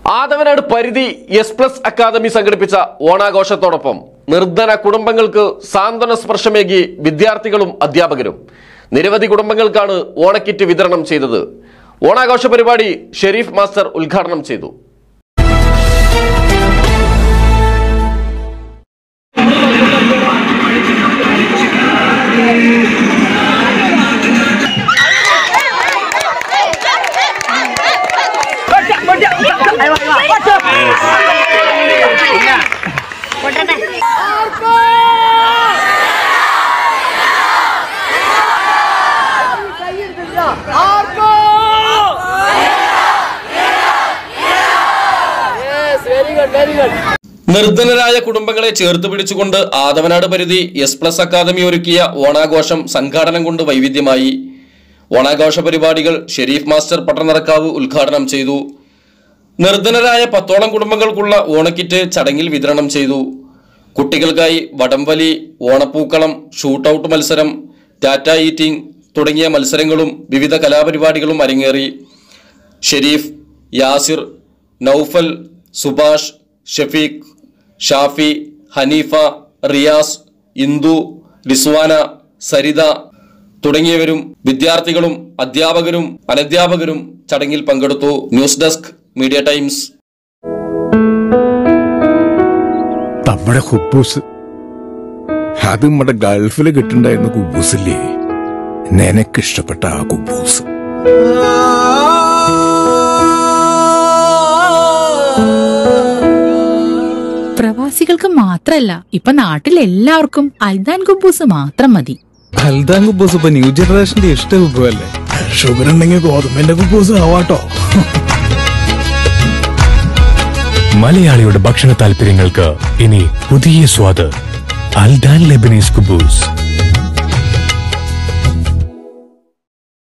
ആദവനാട് പരിധി S plus academy സംഘടിപ്പിച്ച ഓണാഘോഷത്തോടൊപ്പം നിർധന കുടുംബങ്ങൾക്ക് സാന്ത്വന സ്പർശമേകി വിദ്യാർത്ഥികളും അധ്യാപകരും നിരവധി കുടുംബങ്ങൾക്കാണ് ഓണക്കിറ്റ് വിതരണം ചെയ്തത് ഓണാഘോഷ പരിപാടി ഷെരീഫ് മാസ്റ്റർ ഉദ്ഘാടനം ചെയ്തു നിർധനരായ കുടുംബങ്ങളെ ചേർത്ത് പിടിച്ചുകൊണ്ട് ആദവനാട് പരിധി എസ് പ്ലസ് അക്കാദമി ഒരുക്കിയ ഓണാഘോഷം സംഘാടനം കൊണ്ട് വൈവിധ്യമായി ഓണാഘോഷ പരിപാടികൾ ഷെരീഫ് മാസ്റ്റർ പട്ടണറക്കാവ് ഉദ്ഘാടനം ചെയ്തു നിർധനരായ പത്തോളം കുടുംബങ്ങൾക്കുള്ള ഓണക്കിറ്റ് ചടങ്ങിൽ വിതരണം ചെയ്തു കുട്ടികൾക്കായി വടംവലി ഓണപ്പൂക്കളം ഷൂട്ടൌട്ട് മത്സരം ടാറ്റ ഈറ്റിംഗ് തുടങ്ങിയ മത്സരങ്ങളും വിവിധ കലാപരിപാടികളും അരങ്ങേറി ഷെരീഫ് യാസിർ നൌഫൽ സുഭാഷ് ഷഫീഖ് ഷാഫി ഹനീഫ റിയാസ് ഇന്ദു റിസ്വാന സരിത തുടങ്ങിയവരും വിദ്യാർത്ഥികളും അധ്യാപകരും അനധ്യാപകരും ചടങ്ങിൽ പങ്കെടുത്തു ന്യൂസ് ഡെസ്ക് മീഡിയ ടൈംസ് നമ്മുടെ കുബൂസ് അത് നമ്മുടെ ഗൾഫിൽ കിട്ടുണ്ടായിരുന്ന കുബൂസില്ലേ നിനക്കിഷ്ടപ്പെട്ട ആ കുബൂസ് പ്രവാസികൾക്ക് മാത്രല്ല ഇപ്പൊ നാട്ടിൽ എല്ലാവർക്കും അൽദാൻ കുബൂസ് മാത്രം മതി ഹൽദാൻ കുബൂസ് ഇപ്പൊ ന്യൂ ജനറേഷന്റെ ഇഷ്ട വിഭവല്ലേ ഷുഗർ ഉണ്ടെങ്കിൽ ഗോതമ്പിന്റെ കുബൂസ് ആവാട്ടോ മലയാളിയുടെ ഭക്ഷണ താല്പര്യങ്ങൾക്ക് ഇനി പുതിയ സ്വാദ് അൽദാൻ ലെബനീസ് കുബൂസ്